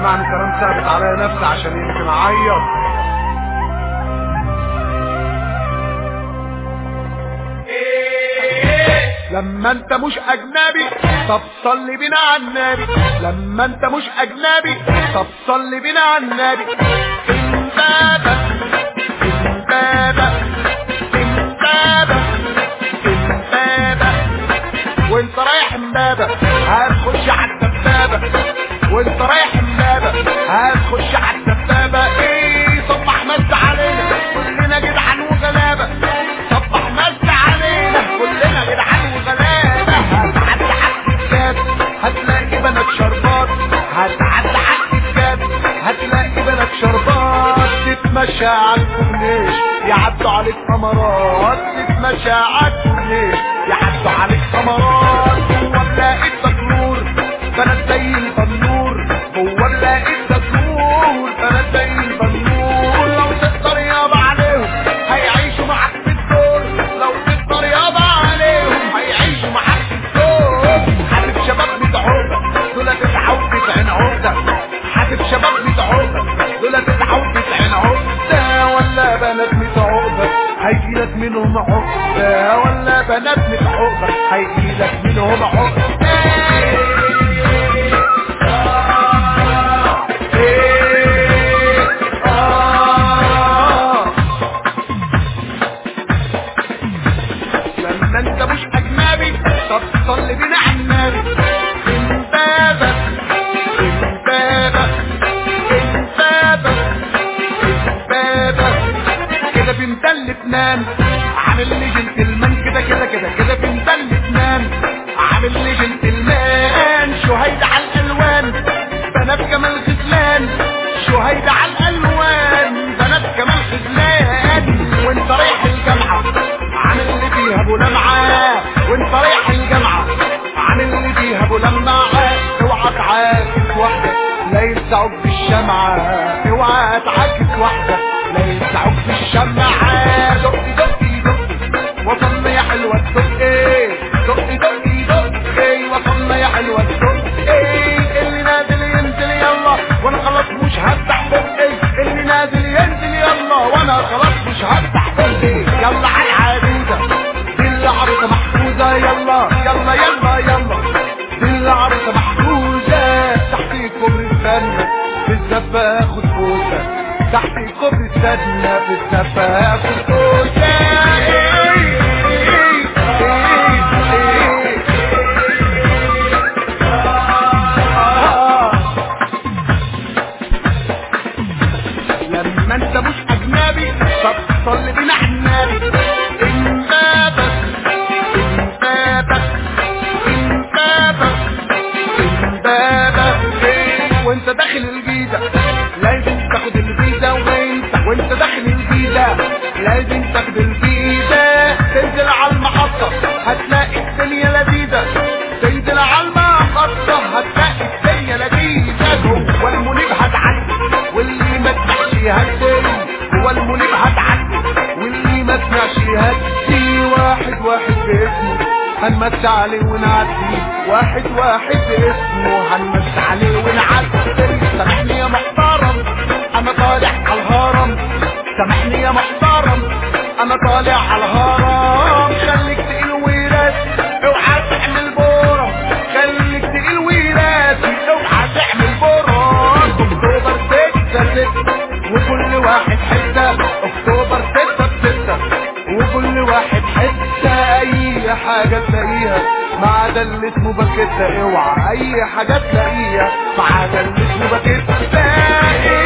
اسمعني كلام ثابت عليا نفسي عشان يمكن اعيط لما انت مش اجنبي طب صلي بينا على النبي لما انت مش اجنبي طب صلي بينا على النبي امبابة امبابة امبابة امبابة وانت رايح امبابة هتخش على الدبابة وانت رايح امبابة هتخش على الدبابة ايه صبح مس علينا كلنا جدعان وغلابة صبح مس علينا كلنا جدعان وغلابة هتعدي على الكتاب هتلاقي بنات شربات هتعدي على الكتاب هتلاقي بنات شربات تتمشى على الكورنيش يعدوا عليك ثمرات تتمشى على الكورنيش يعدوا عليك ثمرات هو تلاقي التكنور بنات زي البنور هو تلاقي التكنور بنات زي البنور لو تقدر يابا عليهم هيعيشوا معاك في الدور لو تقدر يابا عليهم هيعيشوا معاك في الدور حبيب شباب بتعوبة دول تتعود بتعين عقدة حبيب شباب بتعوبة دول تتعود بتعين عقدة ولا بنات متعوبة هيجيلك منهم عقدة ولا بنات متعوبة هيجيلك منهم عقدة إيه، آه. لما انت مش اجنبي طب صلي بينا على النبي امبابة امبابة امبابة امبابة كده بنتل لبنان عامل لي جنتلمان كده كده كده كده بنتل لبنان عامل لي جنتلمان شهيد على الالوان بنات كمال غزلان شهيد على الالوان بنات كمال غزلان وانت رايح الجامعة عامل لي فيها ابو لمعة وانت رايح الجامعة عامل لي فيها ابو لمعة اوعى تعاكس واحدة لا يلسعوك بالشمعة اوعى تعاكس واحدة لا يلسعوك بالشمعة دقي دقي دقي وصلنا يا حلوة الدقي دقي دقي دقي وصلنا يا حلوة الدقي اللي نازل ينزل يلا وانا خلاص مش هفتح بقي اللي نازل ينزل يلا وانا خلاص مش هفتح بقي يلا على العروسة دي العروسة محفوظة يلا يلا يلا يلا دي العروسة محفوظة تحت كوبري السنة في الزفة اخد فوزة تحت كوبري السنة في الزفة اخد فوزة لما انت مش اجنبي طب صلي بينا على النبي امبابة امبابة امبابة امبابة إيه، وانت داخل الجيزة لازم تاخد الفيزا وانت وانت داخل الجيزة لازم تاخد الفيزا تنزل على المحطة هتلاقي الدنيا لذيذة تنزل على المحطة هتلاقي الدنيا لذيذة هو المنيب هتعدي واللي ما سمعش يهدي هو المنيب هتعدي واللي ما سمعش يهدي واحد واحد باسمه هنمس عليه ونعدي واحد واحد باسمه هنمس عليه ونعدي سامحني يا محترم انا طالع على الهرم سامحني يا محترم انا طالع على الهرم خليك تقيل وراسي اوعى تعمل بورة خليك تقيل وراسي اوعى تعمل بورة اكتوبر ستة ستة وكل واحد حتة اكتوبر ستة ستة وكل واحد حتة اي حاجة تلاقيها ما عدا اللي اسمه باكيتا اوعى اي حاجة تلاقيها ما عدا اللي اسمه باكيتا